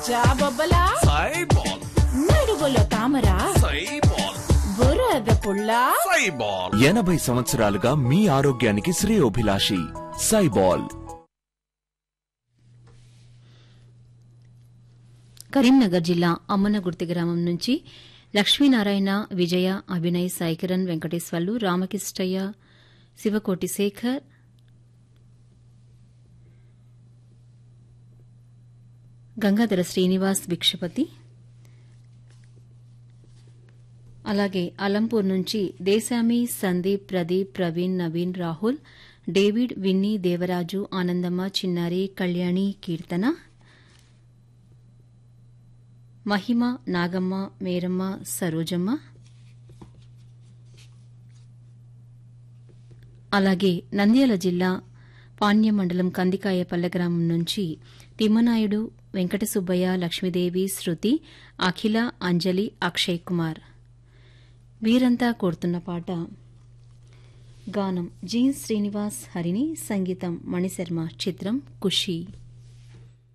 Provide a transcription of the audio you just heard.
జాబొబ్బలా సైబాల్ నడువులో తామర సైబాల్ బురద పుల్ల సైబాల్ ఎనభై సంవత్సరాలుగా మీ ఆరోగ్యానికి శ్రేయోభిలాషి సైబాల్ కరీంనగర్ జిల్లా అమ్మనగుర్తి గ్రామం నుంచి లక్ష్మీనారాయణ విజయ అభినయ్ సాయికిరణ్ వెంకటేశ్వర్లు రామకృష్ణయ్య శివకోటి శేఖర్ గంగాధర శ్రీనివాస్ భిక్షపతి అలాగే అలంపూర్ నుంచి దేశామి సందీప్ ప్రదీప్ ప్రవీణ్ నవీన్ రాహుల్ డేవిడ్ విన్నీ దేవరాజు ఆనందమ్మ చిన్నారి కళ్యాణి కీర్తన మహిమ నాగమ్మ మేరమ్మ సరోజమ్మ అలాగే నంద్యాల జిల్లా పాణ్య మండలం కందికాయపల్లె గ్రామం నుంచి తిమ్మనాయుడు వెంకట సుబ్బయ్య లక్ష్మీదేవి శృతి అఖిల అంజలి అక్షయ్ కుమార్ వీరంతా కోరుతున్న పాట గానం జీన్ శ్రీనివాస్ హరిని సంగీతం మణిశర్మ చిత్రం ఖుషి